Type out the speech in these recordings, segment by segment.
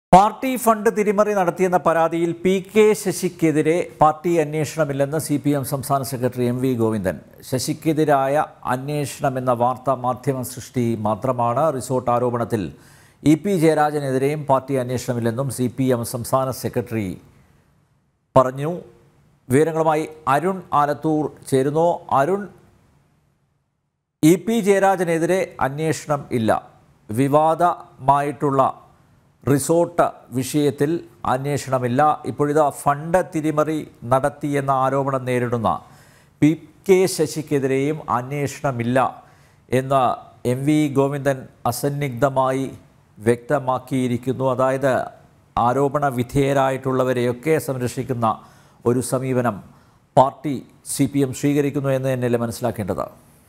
party fund തിരിമറി നടത്തിയെന്ന പരാതിയിൽ പി കെ ശശിക്കെതിരെ പാർട്ടി അന്വേഷണമില്ലെന്ന് സി പി എം സംസ്ഥാന സെക്രട്ടറി എം വി ഗോവിന്ദൻ ശശിക്കെതിരായ അന്വേഷണമെന്ന വാർത്താ മാധ്യമ സൃഷ്ടി മാത്രമാണ് റിസോർട്ട് ആരോപണത്തിൽ ഇ പി ജയരാജനെതിരെയും പാർട്ടി അന്വേഷണമില്ലെന്നും സി പി എം സംസ്ഥാന സെക്രട്ടറി പറഞ്ഞു വിവരങ്ങളുമായി അരുൺ ആലത്തൂർ ചേരുന്നു അരുൺ ഇ പി ജയരാജനെതിരെ അന്വേഷണം ഇല്ല വിവാദമായിട്ടുള്ള റിസോർട്ട് വിഷയത്തിൽ അന്വേഷണമില്ല ഇപ്പോഴിതാ ഫണ്ട് തിരിമറി നടത്തിയെന്ന ആരോപണം നേരിടുന്ന പി കെ ശശിക്കെതിരെയും അന്വേഷണമില്ല എന്ന് എം വി ഗോവിന്ദൻ അസന്നിഗ്ധമായി വ്യക്തമാക്കിയിരിക്കുന്നു അതായത് ആരോപണ വിധേയരായിട്ടുള്ളവരെയൊക്കെ സംരക്ഷിക്കുന്ന ഒരു സമീപനം പാർട്ടി സി പി എം സ്വീകരിക്കുന്നു എന്ന് തന്നെയല്ലേ മനസ്സിലാക്കേണ്ടത്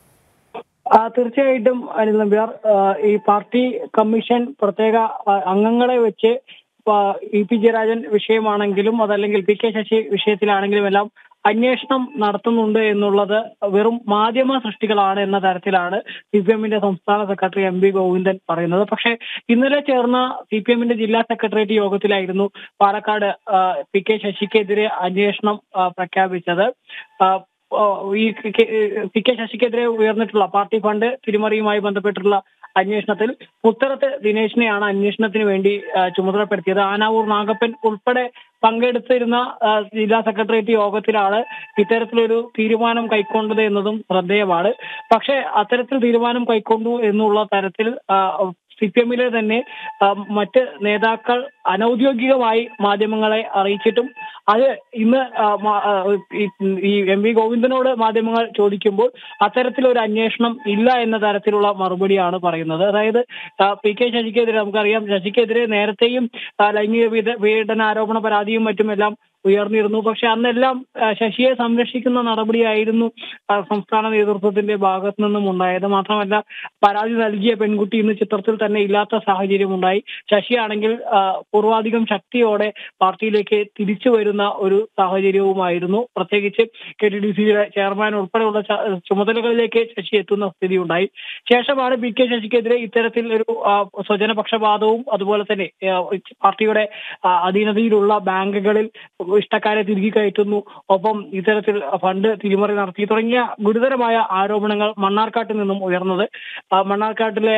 ആ, തീർച്ചയായിട്ടും അനിൽ നമ്പ്യാർ ആ, ഈ പാർട്ടി കമ്മീഷൻ പ്രത്യേക ആ, അംഗങ്ങളെ വെച്ച് പ- ഇ പി ജയരാജൻ വിഷയമാണെങ്കിലും അതല്ലെങ്കിൽ പി കെ ശശി വിഷയത്തിലാണെങ്കിലും എല്ലാം അന്വേഷണം നടത്തുന്നുണ്ട് എന്നുള്ളത് വെറും മാധ്യമ സൃഷ്ടികളാണ് എന്ന തരത്തിലാണ് സി പി എമ്മിന്റെ സംസ്ഥാന സെക്രട്ടറി എം വി ഗോവിന്ദൻ പറയുന്നത് പക്ഷേ ഇന്നലെ ചേർന്ന സി പി എമ്മിന്റെ ജില്ലാ സെക്രട്ടേറിയറ്റ് യോഗത്തിലായിരുന്നു പാലക്കാട് ആ, പി കെ ശശിക്കെതിരെ അന്വേഷണം ആ, പ്രഖ്യാപിച്ചത് ആ, ആ, ഈ കെ- പി കെ ശശിക്കെതിരെ ഉയർന്നിട്ടുള്ള പാർട്ടി ഫണ്ട് തിരിമറിയുമായി ബന്ധപ്പെട്ടുള്ള അന്വേഷണത്തിൽ പുത്തറത്ത് ദിനേശിനെയാണ് അന്വേഷണത്തിന് വേണ്ടി ആ, ചുമതലപ്പെടുത്തിയത് ആനാവൂർ നാഗപ്പൻ ഉൾപ്പെടെ പങ്കെടുത്തിരുന്ന ആ, ജില്ലാ സെക്രട്ടേറിയറ്റ് യോഗത്തിലാണ് ഇത്തരത്തിലൊരു തീരുമാനം കൈക്കൊണ്ടത് എന്നതും ശ്രദ്ധേയമാണ് പക്ഷേ അത്തരത്തിൽ തീരുമാനം കൈക്കൊണ്ടു എന്നുള്ള തരത്തിൽ സി പി എമ്മിലെ തന്നെ ആ, മറ്റ് നേതാക്കൾ അനൌദ്യോഗികമായി മാധ്യമങ്ങളെ അറിയിച്ചിട്ടും അത് ഇന്ന് ആ, മാ- ആ, ഈ- ഈ എം വി ഗോവിന്ദനോട് മാധ്യമങ്ങൾ ചോദിക്കുമ്പോൾ അത്തരത്തിലൊരു അന്വേഷണം ഇല്ല എന്ന തരത്തിലുള്ള മറുപടിയാണ് പറയുന്നത് അതായത് ആ, പി കെ ശശിക്കെതിരെ നമുക്കറിയാം ശശിക്കെതിരെ നേരത്തെയും ആ, ലൈംഗിക പീഡ- പീഡനാരോപണ പരാതിയും മറ്റുമെല്ലാം ഉയർന്നിരുന്നു പക്ഷെ അന്നെല്ലാം ആ, ശശിയെ സംരക്ഷിക്കുന്ന നടപടിയായിരുന്നു ആ, സംസ്ഥാന നേതൃത്വത്തിന്റെ ഭാഗത്തു നിന്നും ഉണ്ടായത് മാത്രമല്ല പരാതി നൽകിയ പെൺകുട്ടി ഇന്ന് ചിത്രത്തിൽ തന്നെ ഇല്ലാത്ത സാഹചര്യം ഉണ്ടായി ശശിയാണെങ്കിൽ ആ, പൂർവാധികം ശക്തിയോടെ പാർട്ടിയിലേക്ക് തിരിച്ചു വരുന്ന ഒരു സാഹചര്യവുമായിരുന്നു പ്രത്യേകിച്ച് കെ ടി ഡി സിയുടെ ചെയർമാൻ ഉൾപ്പെടെയുള്ള ച- ചുമതലകളിലേക്ക് ശശി എത്തുന്ന സ്ഥിതി ഉണ്ടായി ശേഷമാണ് പി കെ ശശിക്കെതിരെ ഇത്തരത്തിൽ ഒരു ആ, സ്വജനപക്ഷപാതവും അതുപോലെ തന്നെ ആ, പാർട്ടിയുടെ ആ, അധീനതയിലുള്ള ബാങ്കുകളിൽ ഇഷ്ടക്കാരെ തിരികെ കയറ്റുന്നു ഒപ്പം ഇത്തരത്തിൽ ഫണ്ട് തിരിമറി നടത്തി തുടങ്ങിയ ഗുരുതരമായ ആരോപണങ്ങൾ മണ്ണാർക്കാട്ടിൽ നിന്നും ഉയർന്നത് ആ, മണ്ണാർക്കാട്ടിലെ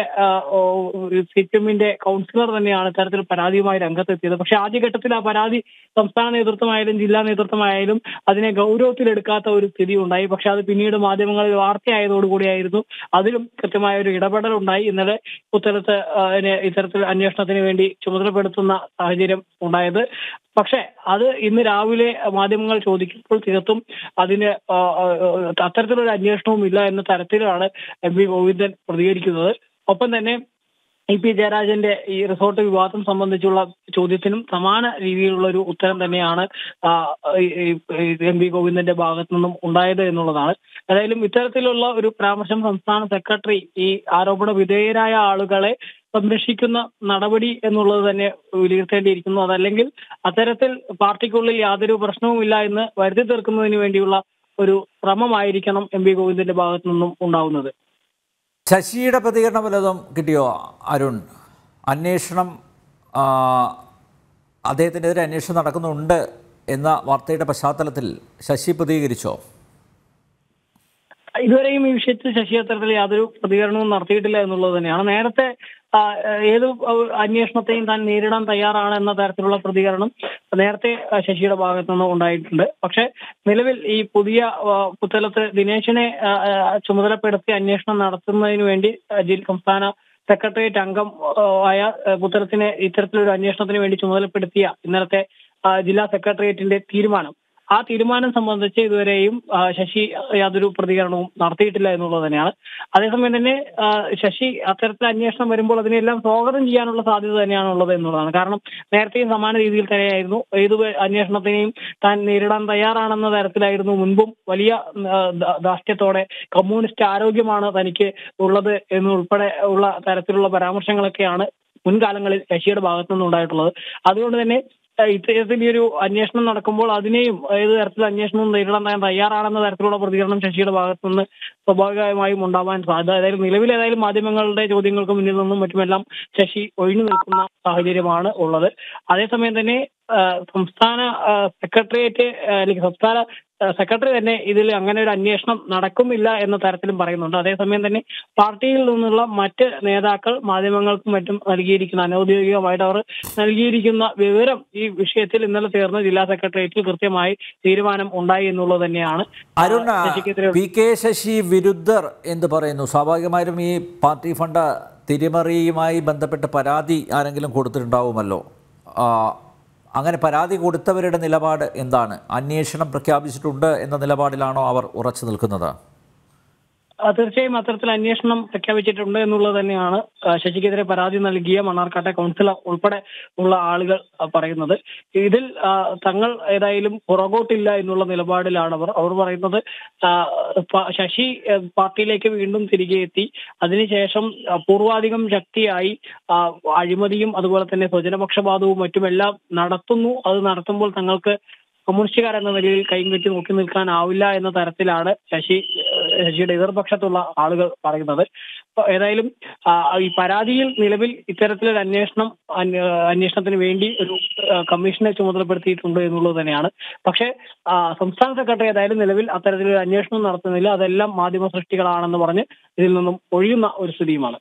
സി പി എമ്മിന്റെ കൗൺസിലർ തന്നെയാണ് ഇത്തരത്തിൽ പരാതിയുമായി രംഗത്തെത്തിയത് പക്ഷെ ആദ്യഘട്ടത്തിൽ ആ പരാതി സംസ്ഥാന നേതൃത്വമായാലും ജില്ലാ നേതൃത്വമായാലും അതിനെ ഗൗരവത്തിലെടുക്കാത്ത ഒരു സ്ഥിതി ഉണ്ടായി പക്ഷെ അത് പിന്നീട് മാധ്യമങ്ങളിൽ വാർത്തയായതോടുകൂടിയായിരുന്നു അതിലും കൃത്യമായ ഒരു ഇടപെടൽ ഉണ്ടായി ഇന്നലെ ഉത്തരത്ത് ആ, അതിനെ ഇത്തരത്തിൽ അന്വേഷണത്തിന് വേണ്ടി ചുമതലപ്പെടുത്തുന്ന സാഹചര്യം ഉണ്ടായത് പക്ഷേ അത് ഇന്ന് രാവിലെ മാധ്യമങ്ങൾ ചോദിക്കുമ്പോൾ തീർത്തും അതിന് ആ, ആ, അത്തരത്തിലൊരു അന്വേഷണവും ഇല്ല എന്ന തരത്തിലാണ് എം വി ഗോവിന്ദൻ പ്രതികരിക്കുന്നത് ഒപ്പം തന്നെ ഇ പി ജയരാജന്റെ ഈ റിസോർട്ട് വിവാദം സംബന്ധിച്ചുള്ള ചോദ്യത്തിനും സമാന രീതിയിലുള്ള ഒരു ഉത്തരം തന്നെയാണ് ആ, ഈ- ഈ എം വി ഗോവിന്ദന്റെ ഭാഗത്തു നിന്നും ഉണ്ടായത് എന്നുള്ളതാണ് ഏതായാലും ഇത്തരത്തിലുള്ള ഒരു പരാമർശം സംസ്ഥാന സെക്രട്ടറി ഈ ആരോപണ വിധേയരായ ആളുകളെ സംരക്ഷിക്കുന്ന നടപടി എന്നുള്ളത് തന്നെ വിലയിരുത്തേണ്ടിയിരിക്കുന്നു അതല്ലെങ്കിൽ അത്തരത്തിൽ പാർട്ടിക്കുള്ളിൽ യാതൊരു പ്രശ്നവുമില്ല എന്ന് വരുത്തി തീർക്കുന്നതിന് വേണ്ടിയുള്ള ഒരു ശ്രമമായിരിക്കണം എം വി ഗോവിന്ദന്റെ ഭാഗത്തു നിന്നും ഉണ്ടാവുന്നത് ശശിയുടെ പ്രതികരണം വല്ലതും കിട്ടിയോ അരുൺ അന്വേഷണം ആ, അദ്ദേഹത്തിനെതിരെ അന്വേഷണം നടക്കുന്നുണ്ട് എന്ന വാർത്തയുടെ പശ്ചാത്തലത്തിൽ ശശി പ്രതികരിച്ചോ ഇതുവരെയും ഈ വിഷയത്തിൽ ശശി അത്തരത്തിൽ യാതൊരു പ്രതികരണവും നടത്തിയിട്ടില്ല എന്നുള്ളത് തന്നെയാണ് നേരത്തെ ആ, ഏത് അന്വേഷണത്തെയും താൻ നേരിടാൻ തയ്യാറാണ് എന്ന തരത്തിലുള്ള പ്രതികരണം നേരത്തെ ആ, ശശിയുടെ ഭാഗത്തു നിന്ന് ഉണ്ടായിട്ടുണ്ട് പക്ഷെ നിലവിൽ ഈ പുതിയ ആ, പുത്തലത്ത് ദിനേശിനെ ആ, ആ, ചുമതലപ്പെടുത്തി അന്വേഷണം നടത്തുന്നതിന് വേണ്ടി ആ, ജില്ല സംസ്ഥാന സെക്രട്ടേറിയറ്റ് അംഗം ആ, ആയ ആ, പുത്തലത്തിനെ ഇത്തരത്തിലൊരു അന്വേഷണത്തിന് വേണ്ടി ചുമതലപ്പെടുത്തിയ ഇന്നലത്തെ ആ, ജില്ലാ സെക്രട്ടേറിയറ്റിന്റെ തീരുമാനം ആ തീരുമാനം സംബന്ധിച്ച് ഇതുവരെയും ആ, ശശി യാതൊരു പ്രതികരണവും നടത്തിയിട്ടില്ല എന്നുള്ളത് തന്നെയാണ് അതേസമയം തന്നെ ആ, ശശി അത്തരത്തിൽ അന്വേഷണം വരുമ്പോൾ അതിനെല്ലാം സ്വാഗതം ചെയ്യാനുള്ള സാധ്യത തന്നെയാണ് ഉള്ളത് എന്നുള്ളതാണ് കാരണം നേരത്തെയും സമാന രീതിയിൽ തന്നെയായിരുന്നു ഏത് അന്വേഷണത്തിനെയും താൻ നേരിടാൻ തയ്യാറാണെന്ന തരത്തിലായിരുന്നു മുൻപും വലിയ ആ, ദാ- ധാർഷ്ട്യത്തോടെ കമ്മ്യൂണിസ്റ്റ് ആരോഗ്യമാണ് തനിക്ക് ഉള്ളത് എന്നുൾപ്പെടെ ഉള്ള തരത്തിലുള്ള പരാമർശങ്ങളൊക്കെയാണ് മുൻകാലങ്ങളിൽ ശശിയുടെ ഭാഗത്തു നിന്നുണ്ടായിട്ടുള്ളത് അതുകൊണ്ട് തന്നെ ആ, ഇത്തരത്തിൽ ഈ ഒരു അന്വേഷണം നടക്കുമ്പോൾ അതിനെയും ഏത് തരത്തിലുള്ള അന്വേഷണവും നേരിടാൻ താൻ തയ്യാറാണെന്ന തരത്തിലുള്ള പ്രതികരണം ശശിയുടെ ഭാഗത്തു നിന്ന് സ്വാഭാവികമായും ഉണ്ടാവാൻ സാധ്യത അതായത് നിലവിൽ ഏതായാലും മാധ്യമങ്ങളുടെ ചോദ്യങ്ങൾക്ക് മുന്നിൽ നിന്നും മറ്റുമെല്ലാം ശശി ഒഴിഞ്ഞു നിൽക്കുന്ന സാഹചര്യമാണ് ഉള്ളത് അതേസമയം തന്നെ ആ, സംസ്ഥാന ആ, സെക്രട്ടേറിയറ്റ് ആ, അല്ലെങ്കിൽ സംസ്ഥാന ആ, സെക്രട്ടറി തന്നെ ഇതിൽ അങ്ങനെ ഒരു അന്വേഷണം നടക്കുമില്ല എന്ന തരത്തിലും പറയുന്നുണ്ട് അതേസമയം തന്നെ പാർട്ടിയിൽ നിന്നുള്ള മറ്റ് നേതാക്കൾ മാധ്യമങ്ങൾക്കും മറ്റും നൽകിയിരിക്കുന്ന അനൌദ്യോഗികമായിട്ട് അവർ നൽകിയിരിക്കുന്ന വിവരം ഈ വിഷയത്തിൽ ഇന്നലെ ചേർന്ന ജില്ലാ സെക്രട്ടേറിയറ്റിൽ കൃത്യമായി തീരുമാനം ഉണ്ടായി എന്നുള്ളത് തന്നെയാണ് അരുൺ ആ, ശശിക്കെതിരെ പി കെ ശശി വിരുദ്ധർ എന്ന് പറയുന്നു സ്വാഭാവികമായും ഈ പാർട്ടി ഫണ്ട് തിരിമറിയുമായി ബന്ധപ്പെട്ട് പരാതി ആരെങ്കിലും കൊടുത്തിട്ടുണ്ടാവുമല്ലോ ആ, അങ്ങനെ പരാതി കൊടുത്തവരുടെ നിലപാട് എന്താണ് അന്വേഷണം പ്രഖ്യാപിച്ചിട്ടുണ്ട് എന്ന നിലപാടിലാണോ അവർ ഉറച്ചു നിൽക്കുന്നത് ആ, തീർച്ചയായും അത്തരത്തിൽ അന്വേഷണം പ്രഖ്യാപിച്ചിട്ടുണ്ട് എന്നുള്ളത് തന്നെയാണ് ആ, ശശിക്കെതിരെ പരാതി നൽകിയ മണ്ണാർക്കാട്ടെ കൗൺസിലർ ഉൾപ്പെടെ ഉള്ള ആളുകൾ ആ, പറയുന്നത് ഇതിൽ ആ, തങ്ങൾ ഏതായാലും പുറകോട്ടില്ല എന്നുള്ള നിലപാടിലാണ് അവർ അവർ പറയുന്നത് ആ, പ- ശശി ആ, പാർട്ടിയിലേക്ക് വീണ്ടും തിരികെ എത്തി അതിനുശേഷം ആ, പൂർവാധികം ശക്തിയായി ആ, അഴിമതിയും അതുപോലെ തന്നെ സ്വജനപക്ഷപാതവും മറ്റുമെല്ലാം നടത്തുന്നു അത് നടത്തുമ്പോൾ തങ്ങൾക്ക് കമ്മ്യൂണിസ്റ്റുകാർ എന്ന നിലയിൽ കൈയും കെട്ടി നോക്കി നിൽക്കാനാവില്ല എന്ന തരത്തിലാണ് ശശി ഏഹ് ശശിയുടെ എതിർപക്ഷത്തുള്ള ആളുകൾ പറയുന്നത് അപ്പൊ ഏതായാലും ആ, ഈ പരാതിയിൽ നിലവിൽ ഇത്തരത്തിലൊരു അന്വേഷണം അന്വ- അന്വേഷണത്തിന് വേണ്ടി ഒരു ആ, കമ്മീഷനെ ചുമതലപ്പെടുത്തിയിട്ടുണ്ട് എന്നുള്ളത് തന്നെയാണ് പക്ഷേ ആ, സംസ്ഥാന സെക്രട്ടറി ഏതായാലും നിലവിൽ അത്തരത്തിലൊരു അന്വേഷണം നടത്തുന്നില്ല അതെല്ലാം മാധ്യമ സൃഷ്ടികളാണെന്ന് പറഞ്ഞ് ഇതിൽ നിന്നും ഒഴിയുന്ന ഒരു സ്ഥിതിയുമാണ്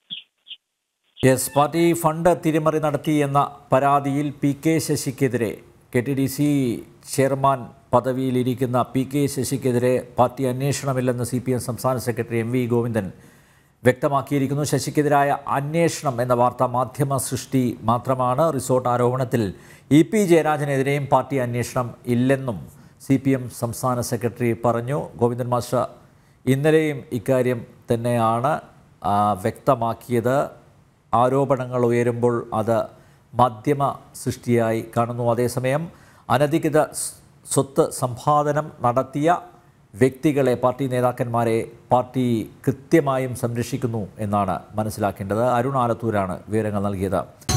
യെസ് പാർട്ടി ഫണ്ട് തിരിമറി നടത്തി എന്ന പരാതിയിൽ പി കെ ശശിക്കെതിരെ K T D C chairman പദവിയിലിരിക്കുന്ന പി കെ ശശിക്കെതിരെ പാർട്ടി അന്വേഷണമില്ലെന്ന് സി പി എം സംസ്ഥാന സെക്രട്ടറി എം വി ഗോവിന്ദൻ വ്യക്തമാക്കിയിരിക്കുന്നു ശശിക്കെതിരായ അന്വേഷണം എന്ന വാർത്ത മാധ്യമ സൃഷ്ടി മാത്രമാണ് റിസോർട്ട് ആരോപണത്തിൽ ഇ പി ജയരാജനെതിരെയും പാർട്ടി അന്വേഷണം ഇല്ലെന്നും സി പി എം സംസ്ഥാന സെക്രട്ടറി പറഞ്ഞു ഗോവിന്ദൻ മാസ്റ്റർ ഇന്നലെയും ഇക്കാര്യം തന്നെയാണ് ആ, വ്യക്തമാക്കിയത് ആരോപണങ്ങൾ ഉയരുമ്പോൾ അത് മാധ്യമ സൃഷ്ടിയായി കാണുന്നു അതേസമയം അനധികൃത സ് സ്വത്ത് സമ്പാദനം നടത്തിയ വ്യക്തികളെ പാർട്ടി നേതാക്കന്മാരെ പാർട്ടി കൃത്യമായും സംരക്ഷിക്കുന്നു എന്നാണ് മനസ്സിലാക്കേണ്ടത് അരുൺ ആലത്തൂരാണ് വിവരങ്ങൾ നൽകിയത്